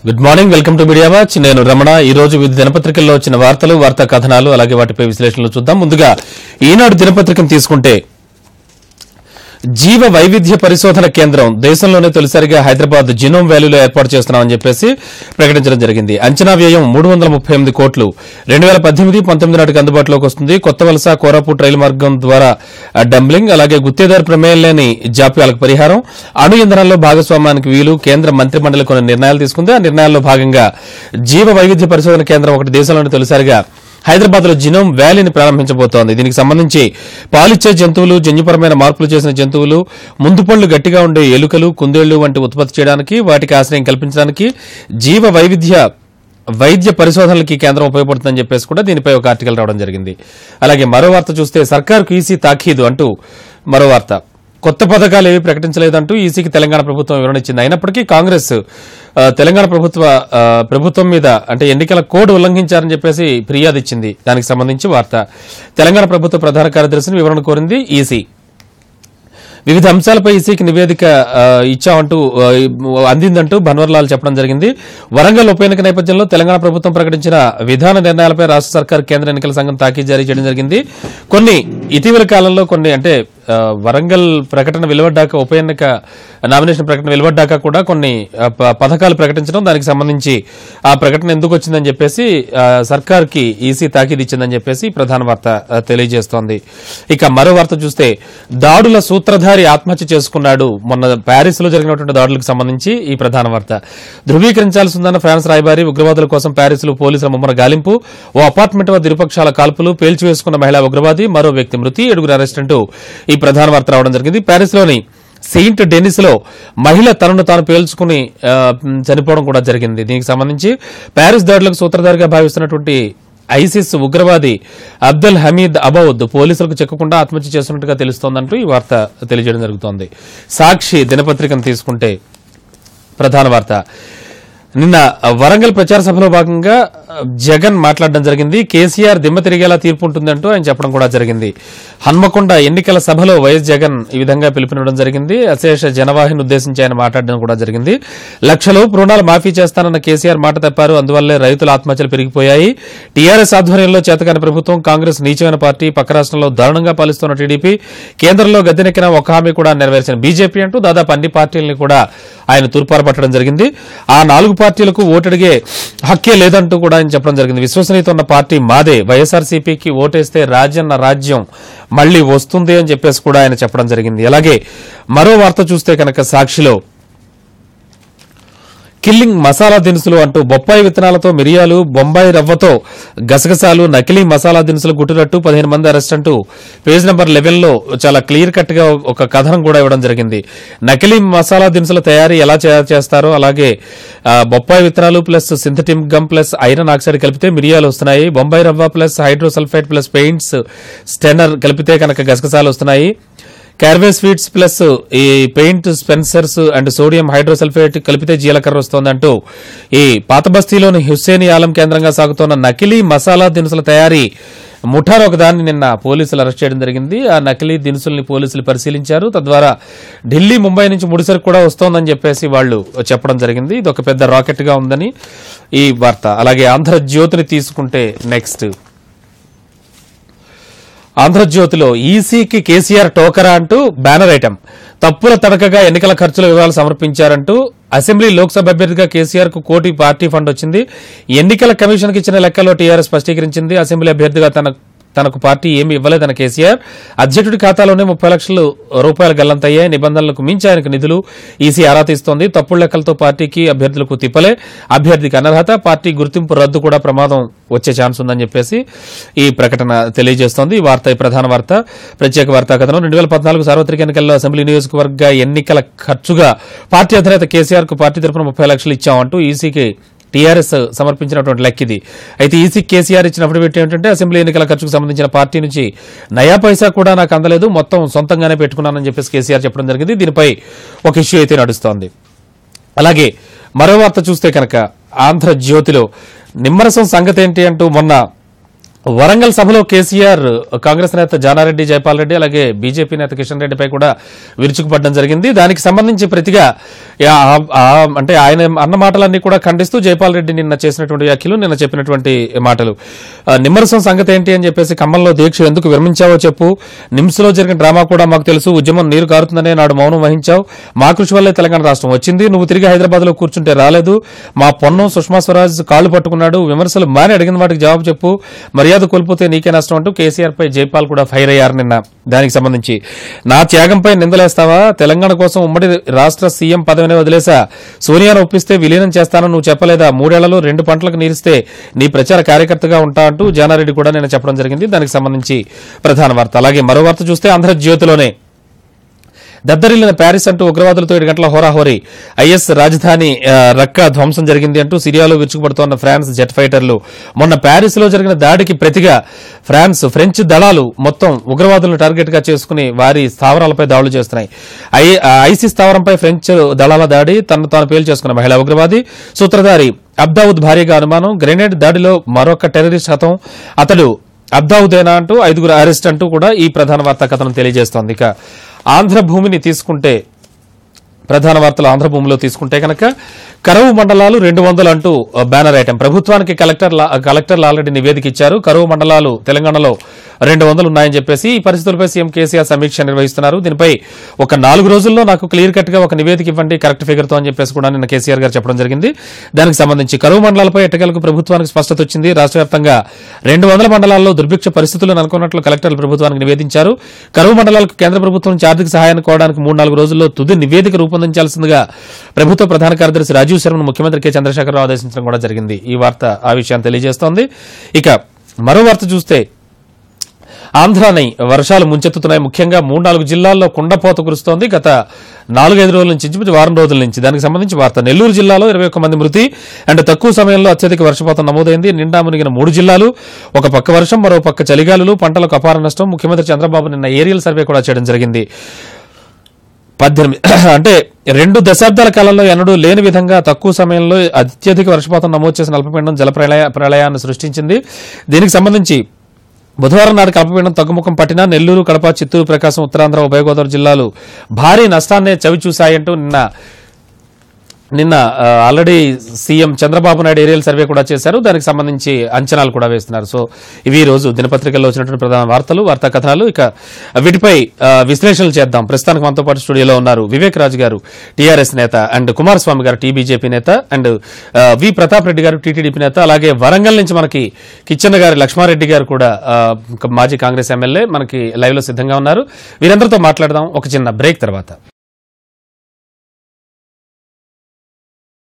good morning welcome to Media Watch నేను రమణ ఈ రోజు వివిధ దినపత్రికల్లో వచ్చిన వార్తలు వార్తా కథనాలు అలాగే వాటిపై విశ్లేషణలు చూద్దాం ముందుగా ఈనాడు దినపత్రికను తీసుకుంటే జీవ వైవిధ్య పరిశోధన కేంద్రం దేశంలోనే తొలిసారిగా హైదరాబాద్ జినోమ్ వ్యాలీలో ఏర్పాటు చేస్తున్నామని చెప్పేసి ప్రకటించడం జరిగింది అంచనా వ్యయం మూడు వందల ముప్పై ఎనిమిది కోట్లు రెండు వేల పద్దెనిమిది పంతొమ్మిది నాటికి అందుబాటులోకి వస్తుంది కొత్త వలస కోరాపుట్ రైలు మార్గం ద్వారా ఆ, డంబ్లింగ్ అలాగే గుత్తేదారు ప్రమేయం లేని జాప్యాలకు పరిహారం అణు ఇంధనంలో భాగస్వామ్యానికి వీలు కేంద్ర మంత్రి మండలి కొన్ని నిర్ణయాలు తీసుకుంది ఆ నిర్ణయాల్లో భాగంగా జీవ వైవిధ్య పరిశోధన కేంద్రం ఒకటి దేశంలోనే తొలిసారిగా హైదరాబాద్ లో జినోమ్ వ్యాలీని ప్రారంభించబోతోంది దీనికి సంబంధించి పాలిచ్చే జంతువులు జన్యుపరమైన మార్పులు చేసిన జంతువులు ముందు పళ్ళు గట్టిగా ఉండే ఎలుకలు కుందేళ్లు వంటి ఉత్పత్తి చేయడానికి వాటికి ఆశ్రయం కల్పించడానికి జీవ వైవిధ్య వైద్య పరిశోధనలకి ఈ కేంద్రం ఉపయోగపడుతుందని చెప్పేసి కూడా దీనిపై ఒక ఆర్టికల్ రావడం జరిగింది అలాగే మరో వార్త చూస్తే సర్కార్కు ఈసీ తాఖీదు అంటూ మరో వార్త కొత్త పథకాలు ఏవి ప్రకటించలేదంటూ ఈసీకి తెలంగాణ ప్రభుత్వం వివరణ ఇచ్చింది అయినప్పటికీ కాంగ్రెస్ ఆ, తెలంగాణ ప్రభుత్వ ఆ, ప్రభుత్వం మీద అంటే ఎన్నికల కోడ్ ఉల్లంఘించారని చెప్పేసి ఫిర్యాదు ఇచ్చింది దానికి సంబంధించి వార్త తెలంగాణ ప్రభుత్వ ప్రధాన కార్యదర్శిని వివరణ కోరింది ఈసీ వివిధ అంశాలపై ఈసీకి నివేదిక ఆ, ఇచ్చామంటూ ఆ, అందిందంటూ బన్వర్లాల్ చెప్పడం జరిగింది వరంగల్ ఉప ఎన్నిక నేపథ్యంలో తెలంగాణ ప్రభుత్వం ప్రకటించిన విధాన నిర్ణయాలపై రాష్ట్ర సర్కార్ కేంద్ర ఎన్నికల సంఘం తాకీదు జారీ చేయడం జరిగింది కొన్ని ఇటీవల కాలంలో కొన్ని అంటే ఆ, వరంగల్ ప్రకటన వెలువడ్డాక ఉప ఎన్నిక నామినేషన్ ప్రకటన వెలువడ్డాక కూడా కొన్ని ఆ, ప- పథకాలు ప్రకటించడం దానికి సంబంధించి ఆ ప్రకటన ఎందుకు వచ్చిందని చెప్పేసి ఆ, సర్కార్కి ఈసీ తాకీదు ఇచ్చిందని చెప్పేసి ప్రధాన వార్త ఆ, తెలియజేస్తోంది ఇక మరో వార్త చూస్తే దాడుల సూత్రధారి ఆత్మహత్య చేసుకున్నాడు మొన్న ప్యారిస్ లో జరిగినటువంటి దాడులకు సంబంధించి ఈ ప్రధాన వార్త ధృవీకరించాల్సి ఉందన్న ఫ్రాన్స్ రాయబారి ఉగ్రవాదుల కోసం ప్యారిస్ లో పోలీసుల ముమ్మర గాలింపు ఓ అపార్ట్మెంట్ వద్ద ఇరుపక్షాల కాల్పులు పేల్చివేసుకున్న మహిళా ఉగ్రవాది మరో వ్యక్తి మృతి ఏడుగురు అరెస్ట్ అంటూ ఈ ప్రధాన వార్త రావడం జరిగింది ప్యారిస్ లోని సెయింట్ డెనిస్ లో మహిళ తనను తాను పేల్చుకుని ఆ, మ్, చనిపోవడం కూడా జరిగింది దీనికి సంబంధించి ప్యారిస్ దాడులకు సూత్రధారిగా భావిస్తున్నటువంటి ఐసిస్ ఉగ్రవాది అబ్దుల్ హమీద్ అబౌద్ పోలీసులకు చెక్కకుండా ఆత్మహత్య చేస్తున్నట్టుగా తెలుస్తోందంటూ ఈ వార్త తెలియజేయడం జరుగుతోంది సాక్షి దినపత్రికను తీసుకుంటే ప్రధాన వార్త నిన్న వరంగల్ ప్రచార సభలో భాగంగా జగన్ మాట్లాడడం జరిగింది కేసీఆర్ దిమ్మ తిరిగేలా తీర్పు ఉంటుందంటూ ఆయన చెప్పడం కూడా జరిగింది హన్మకొండ ఎన్నికల సభలో వైఎస్ జగన్ ఈ విధంగా పిలుపునివ్వడం జరిగింది అశేష జనవాహిని ఉద్దేశించి ఆయన మాట్లాడడం కూడా జరిగింది లక్షలు రుణాలు మాఫీ చేస్తానన్న కేసీఆర్ మాట తప్పారు అందువల్లే రైతుల ఆత్మహత్యలు పెరిగిపోయాయి టీఆర్ఎస్ ఆధ్వర్యంలో చేతకాని ప్రభుత్వం కాంగ్రెస్ నీచమైన పార్టీ పక్క రాష్ట్రంలో దారుణంగా పాలిస్తున్న టీడీపీ కేంద్రంలో గద్దెనెక్కిన ఒక హామీ కూడా నెరవేర్చిన బీజేపీ అంటూ దాదాపు అన్ని పార్టీలని కూడా ఆయన తూర్పారపట్టడం జరిగింది ఆ నాలుగు పార్టీలకు ఓటడిగే హక్కే లేదంటూ కూడా ఆయన చెప్పడం జరిగింది విశ్వసనీయత ఉన్న పార్టీ మాదే వైఎస్ఆర్సీపీకి ఓటేస్తే రాజ్యన్న రాజ్యం మళ్లీ వస్తుంది అని చెప్పేసి కూడా ఆయన చెప్పడం జరిగింది అలాగే మరో వార్త చూస్తే కనుక సాక్షిలో కిల్లింగ్ మసాలా దినుసులు అంటూ బొప్పాయి విత్తనాలతో మిరియాలు బొంబాయి రవ్వతో గసగసాలు నకిలీ మసాలా దినుసులు గుట్టురట్టు పదిహేను మంది అరెస్ట్ అంటూ పేజ్ నెంబర్ లెవెన్ లో చాలా క్లియర్ కట్ గా ఒక కథనం కూడా ఇవ్వడం జరిగింది నకిలీ మసాలా దినుసుల తయారీ ఎలా చే- చేస్తారో అలాగే ఆ, బొప్పాయి విత్తనాలు plus synthetic gum plus iron oxide కలిపితే మిరియాలు వస్తున్నాయి బొంబాయి రవ్వ plus hydrosulphide plus paints stainer కలిపితే కనుక గసగసాలు వస్తున్నాయి క్యార్వే స్వీట్స్ ప్లస్ ఈ paint Spencers and sodium hydrosulphate కలిపితే జీలకర్ర వస్తోందంటూ ఈ పాత బస్తీలోని హుస్సేని ఆలం కేంద్రంగా సాగుతోన్న నకిలీ మసాలా దినుసుల తయారీ ముఠాను ఒకదాన్ని నిన్న పోలీసులు అరెస్ట్ చేయడం జరిగింది ఆ నకిలీ దినుసుల్ని పోలీసులు పరిశీలించారు తద్వారా ఢిల్లీ ముంబై నుంచి ముడిసరికి కూడా వస్తోందని చెప్పేసి వాళ్ళు చెప్పడం జరిగింది ఇది ఒక పెద్ద రాకెట్ గా ఉందని ఈ వార్త అలాగే ఆంధ్రజ్యోతిని తీసుకుంటే నెక్స్ట్ ఆంధ్రజ్యోతిలో ఈసీకి కేసీఆర్ టోకరా అంటూ బ్యానర్ ఐటమ్ తప్పుల తడకగా ఎన్నికల ఖర్చుల వివరాలు సమర్పించారంటూ అసెంబ్లీ లోక్సభ అభ్యర్థిగా కేసీఆర్ కు కోటి పార్టీ ఫండ్ వచ్చింది ఎన్నికల కమిషన్ కి ఇచ్చిన లెక్కలో టీఆర్ఎస్ స్పష్టీకరించింది అసెంబ్లీ అభ్యర్థిగా తన తనకు పార్టీ ఏమీ ఇవ్వలేదన్న కేసీఆర్ అధ్యక్షుడి ఖాతాలోనే ముప్పై లక్షలు రూపాయలు గల్లంతయ్యాయి నిబంధనలకు మించి ఆయనకు నిధులు ఈసీ ఆరా తీస్తోంది తప్పుడు లెక్కలతో పార్టీకి అభ్యర్థులకు తిప్పలే అభ్యర్థికి అనర్హత పార్టీ గుర్తింపు రద్దు కూడా ప్రమాదం వచ్చే ఛాన్స్ ఉందని చెప్పేసి ఈ ప్రకటన తెలియజేస్తోంది ఈ వార్త ఈ ప్రధాన వార్త ప్రత్యేక వార్తా కథనం రెండు వేల పద్నాలుగు సార్వత్రిక ఎన్నికల్లో అసెంబ్లీ నియోజకవర్గ ఎన్నికల ఖర్చుగా పార్టీ అధినేత కేసీఆర్ కు పార్టీ తరఫున ముప్పై లక్షలు ఇచ్చామంటూ ఈసీకి టీఆర్ఎస్ సమర్పించినటువంటి లెక్క ఇది అయితే ఈసీ కేసీఆర్ ఇచ్చిన అఫిడవిట్ ఏంటంటే అసెంబ్లీ ఎన్నికల ఖర్చుకు సంబంధించిన పార్టీ నుంచి నయా పైసా కూడా నాకు అందలేదు మొత్తం సొంతంగానే పెట్టుకున్నానని చెప్పేసి కేసీఆర్ చెప్పడం జరిగింది దీనిపై ఒక ఇష్యూ అయితే నడుస్తోంది అలాగే మరో వార్త చూస్తే కనుక ఆంధ్రజ్యోతిలో నిమ్మరసం సంగతి ఏంటి అంటూ మొన్న వరంగల్ సభలో కేసీఆర్ కాంగ్రెస్ నేత జానారెడ్డి జైపాల్ రెడ్డి అలాగే బీజేపీ నేత కిషన్ రెడ్డిపై కూడా విరుచుకుపడడం జరిగింది దానికి సంబంధించి ప్రతిగా యా- ఆ- ఆ- అంటే ఆయన అన్న మాటలన్నీ కూడా ఖండిస్తూ జైపాల్ రెడ్డి నిన్న చేసినటువంటి వ్యాఖ్యలు నిన్న చెప్పినటువంటి మాటలు ఆ, నిమ్మరసం సంగతి ఏంటి అని చెప్పేసి ఖమ్మంలో దీక్ష ఎందుకు విరమించావో చెప్పు నిమ్స్లో జరిగిన డ్రామా కూడా మాకు తెలుసు ఉద్యమం నీరు కారుతుందనే నాడు మౌనం వహించావు మా కృషి వల్లే తెలంగాణ రాష్ట్రం వచ్చింది నువ్వు తిరిగి హైదరాబాద్ లో కూర్చుంటే రాలేదు మా పొన్నం సుష్మా స్వరాజ్ కాళ్ళు పట్టుకున్నాడు విమర్శలు మాని అడిగిన వాటికి జవాబు చెప్పు మర్యాద కోల్పోతే నీకే నష్టం అంటూ కేసీఆర్ పై జైపాల్ కూడా ఫైర్ అయ్యారు నిన్న దానికి సంబంధించి నా త్యాగంపై నిందలేస్తావా తెలంగాణ కోసం ఉమ్మడి రాష్ట్ర సీఎం పదవిని వదిలేసా సోనియాను ఒప్పిస్తే విలీనం చేస్తానని నువ్వు చెప్పలేదా మూడేళ్లలో రెండు పంటలకు నీరిస్తే నీ ప్రచార కార్యకర్తగా ఉంటా అంటూ జానారెడ్డి కూడా నేను చెప్పడం జరిగింది దానికి సంబంధించి ప్రధాన వార్త అలాగే మరో వార్త చూస్తే ఆంధ్రజ్యోతిలోనే దద్దరిల్లిన ప్యారిస్ అంటూ ఉగ్రవాదులతో ఏడు గంటల హోరాహోరీ ఐఎస్ రాజధాని ఆ, రక్క ధ్వంసం జరిగింది అంటూ సిరియాలో విరుచుకుపడుతోన్న ఫ్రాన్స్ జెట్ ఫైటర్లు మొన్న ప్యారిస్ లో జరిగిన దాడికి ప్రతిగా ఫ్రాన్స్ ఫ్రెంచ్ దళాలు మొత్తం ఉగ్రవాదులను టార్గెట్ గా చేసుకుని వారి స్థావరాలపై దాడులు చేస్తున్నాయి ఐ ఆ, ఐసిస్ స్థావరంపై ఫ్రెంచ్ దళాల దాడి తనను తాను పేలు చేసుకున్న మహిళా ఉగ్రవాది సూత్రధారి అబ్దావుద్ భారీగా అనుమానం గ్రెనేడ్ దాడిలో మరొక టెర్రరిస్ట్ హతం అతడు అబ్దావుదేనా అంటూ ఐదుగురు అరెస్ట్ అంటూ కూడా ఈ ప్రధాన వార్తా కథనం తెలియజేస్తోంది ఇక ఆంధ్ర భూమిని తీసుకుంటే ప్రధాన వార్తలు ఆంధ్ర భూమిలో తీసుకుంటే కనుక కరువు మండలాలు రెండు వందలు అంటూ ఆ, బ్యానర్ ఐటెం ప్రభుత్వానికి కలెక్టర్ కలెక్టర్లు ఆల్రెడీ నివేదిక ఇచ్చారు కరువు మండలాలు తెలంగాణలో రెండు వందలు ఉన్నాయని చెప్పేసి ఈ పరిస్థితులపై సీఎం కేసీఆర్ సమీక్ష నిర్వహిస్తున్నారు దీనిపై ఒక నాలుగు రోజుల్లో నాకు క్లియర్ కట్ గా ఒక నివేదిక ఇవ్వండి కరెక్ట్ ఫిగర్ తో అని చెప్పేసి కూడా నిన్న కేసీఆర్ గారు చెప్పడం జరిగింది దానికి సంబంధించి కరువు మండలాలపై ఎట్టకేలకు ప్రభుత్వానికి స్పష్టత వచ్చింది రాష్ట్ర వ్యాప్తంగా రెండు వందల మండలాల్లో దుర్భిక్ష పరిస్థితులు నెలకొన్నట్లు కలెక్టర్లు ప్రభుత్వానికి నివేదించారు కరువు మండలాలకు కేంద్ర ప్రభుత్వం నుంచి ఆర్థిక సహాయాన్ని కోవడానికి మూడు నాలుగు రోజుల్లో తుది నివేదిక రూపొందించాల్సిందిగా ప్రభుత్వ ప్రధాన కార్యదర్శి రాజీవ్ శర్మను ముఖ్యమంత్రి కె చంద్రశేఖరరావు ఆదేశించడం కూడా జరిగింది ఈ వార్త ఆ విషయాన్ని తెలియజేస్తోంది ఇక మరో వార్త చూస్తే ఆంధ్రాని వర్షాలు ముంచెత్తుతున్నాయి ముఖ్యంగా మూడు నాలుగు జిల్లాల్లో కుండపోత కురుస్తోంది గత నాలుగైదు రోజుల నుంచి ఇంచుమించు వారం రోజుల నుంచి దానికి సంబంధించి వార్త నెల్లూరు జిల్లాలో ఇరవై ఒక్క మంది మృతి అండ్ తక్కువ సమయంలో అత్యధిక వర్షపాతం నమోదైంది నిండా మునిగిన మూడు జిల్లాలు ఒక పక్క వర్షం మరో పక్క చలిగాలులు పంటలకు అపార నష్టం ముఖ్యమంత్రి చంద్రబాబు నిన్న ఏరియల్ సర్వే కూడా చేయడం జరిగింది పద్దెనిమిది అంటే రెండు దశాబ్దాల కాలంలో ఎన్నడూ లేని విధంగా తక్కువ సమయంలో అత్యధిక వర్షపాతం నమోదు చేసిన అల్పపీడనం జల ప్రళయ ప్రళయాన్ని సృష్టించింది దీనికి సంబంధించి బుధవారం నాడు అల్పపీడనం తగ్గుముఖం పట్టిన నెల్లూరు కడప చిత్తూరు ప్రకాశం ఉత్తరాంధ్ర ఉభయ గోదావరి జిల్లాలు భారీ నష్టాన్నే చవి చూశాయంటూ నిన్న నిన్న ఆ, already CM Chandrababu Naidu aerial survey కూడా చేశారు దానికి సంబంధించి అంచనాలు కూడా వేస్తున్నారు సో ఇవి ఈ రోజు దినపత్రికల్లో వచ్చినటువంటి ప్రధాన వార్తలు వార్తా కథనాలు ఇక వీటిపై ఆ, విశ్లేషణలు చేద్దాం ప్రస్తుతానికి మనతో పాటు స్టూడియోలో ఉన్నారు వివేక్ రాజు గారు టీఆర్ఎస్ నేత అండ్ కుమారస్వామి గారు టీబీజేపీ నేత అండ్ ఆ, వి ప్రతాప్ రెడ్డి గారు టీటీడీపీ నేత అలాగే వరంగల్ నుంచి మనకి కిచ్చన్న గారి లక్ష్మారెడ్డి గారు కూడా ఆ, మాజీ కాంగ్రెస్ ఎమ్మెల్యే మనకి లైవ్ లో సిద్ధంగా ఉన్నారు వీరందరితో మాట్లాడదాం ఒక చిన్న బ్రేక్ తర్వాత